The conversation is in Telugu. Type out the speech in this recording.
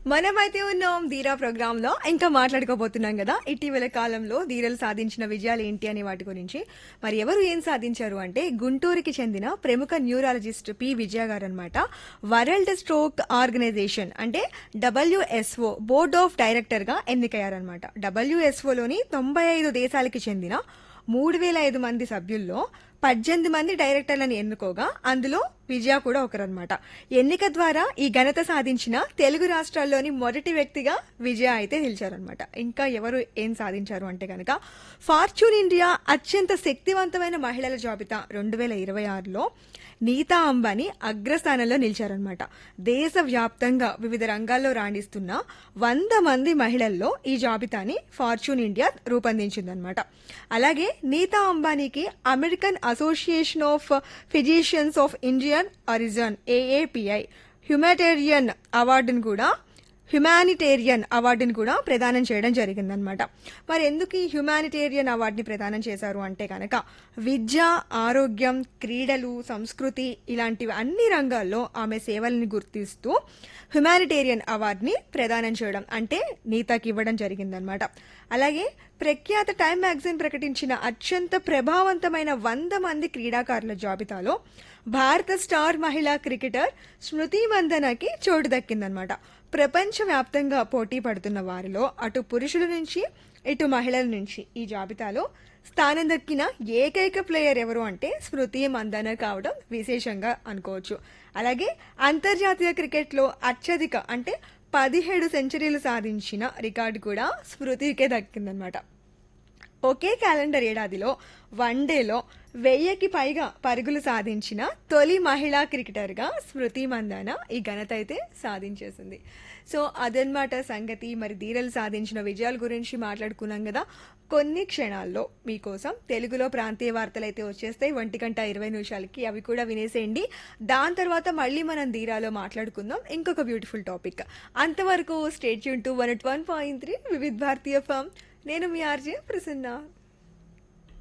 మనమైతే ఉన్నాం ధీరా ప్రోగ్రామ్ లో ఇంకా మాట్లాడుకోబోతున్నాం కదా ఇటీవల కాలంలో ధీరలు సాధించిన విజయాలు ఏంటి అనే వాటి గురించి మరి ఎవరు ఏం సాధించారు అంటే గుంటూరుకి చెందిన ప్రముఖ న్యూరాలజిస్ట్ పి విజయ గారు అనమాట వరల్డ్ స్ట్రోక్ ఆర్గనైజేషన్ అంటే డబ్ల్యూఎస్ఓ బోర్డ్ ఆఫ్ డైరెక్టర్ గా ఎన్నికయ్యారనమాట డబ్ల్యూఎస్ఓలోని తొంభై ఐదు దేశాలకి చెందిన మూడు వేల ఐదు మంది సభ్యుల్లో పద్దెనిమిది మంది డైరెక్టర్లను ఎన్నుకోగా అందులో విజయ కూడా ఒకరన్నమాట ఎన్నిక ద్వారా ఈ ఘనత సాధించిన తెలుగు రాష్ట్రాల్లోని మొదటి వ్యక్తిగా విజయ అయితే నిలిచారనమాట ఇంకా ఎవరు ఏం సాధించారు అంటే కనుక ఫార్చ్యూన్ ఇండియా అత్యంత శక్తివంతమైన మహిళల జాబితా రెండు వేల ఇరవై ఆరులో నీతా అంబానీ అగ్రస్థానంలో నిలిచారనమాట దేశవ్యాప్తంగా వివిధ రంగాల్లో రాణిస్తున్న వంద మంది మహిళల్లో ఈ జాబితాని ఫార్చ్యూన్ ఇండియా రూపొందించిందనమాట అలాగే నీతా అంబానీకి American Association of Physicians of Indian origin AAPI humanitarian అవార్డును కూడా హ్యుమానిటేరియన్ అవార్డుని కూడా ప్రదానం చేయడం జరిగిందనమాట మరి ఎందుకు ఈ హ్యుమానిటేరియన్ అవార్డుని ప్రదానం చేశారు అంటే కనుక విద్య ఆరోగ్యం క్రీడలు సంస్కృతి ఇలాంటివి అన్ని రంగాల్లో ఆమె సేవల్ని గుర్తిస్తూ హ్యుమానిటేరియన్ అవార్డుని ప్రదానం చేయడం అంటే నీతాకి ఇవ్వడం జరిగిందనమాట అలాగే ప్రఖ్యాత టైమ్ మ్యాగజైన్ ప్రకటించిన అత్యంత ప్రభావవంతమైన వంద మంది క్రీడాకారుల జాబితాలో భారత స్టార్ మహిళా క్రికెటర్ స్మృతి మందనకి చోటు దక్కిందనమాట ప్రపంచవ్యాప్తంగా పోటీ పడుతున్న వారిలో అటు పురుషుల నుంచి ఇటు మహిళల నుంచి ఈ జాబితాలో స్థానం దక్కిన ఏకైక ప్లేయర్ ఎవరు అంటే స్మృతి మందన కావడం విశేషంగా అనుకోవచ్చు అలాగే అంతర్జాతీయ క్రికెట్లో అత్యధిక అంటే పదిహేడు సెంచరీలు సాధించిన రికార్డు కూడా స్మృతికే దక్కిందనమాట ఒకే క్యాలెండర్ ఏడాదిలో వన్డేలో వెయ్యికి పైగా పరుగులు సాధించిన తొలి మహిళా క్రికెటర్గా స్మృతి మందాన ఈ ఘనత అయితే సాధించేసింది సో అదనమాట సంగతి మరి ధీరలు సాధించిన విజయాల గురించి మాట్లాడుకున్నాం కదా కొన్ని క్షణాల్లో మీకోసం తెలుగులో ప్రాంతీయ వార్తలు అయితే వచ్చేస్తాయి ఒంటి గంట ఇరవై నిమిషాలకి అవి కూడా వినేసేయండి దాని తర్వాత మళ్ళీ మనం ధీరాలో మాట్లాడుకుందాం ఇంకొక బ్యూటిఫుల్ టాపిక్ అంతవరకు స్టేట్ యూన్ to one one point three Vividh Bharatiya FM నేను మీ ఆర్జే ప్రసన్న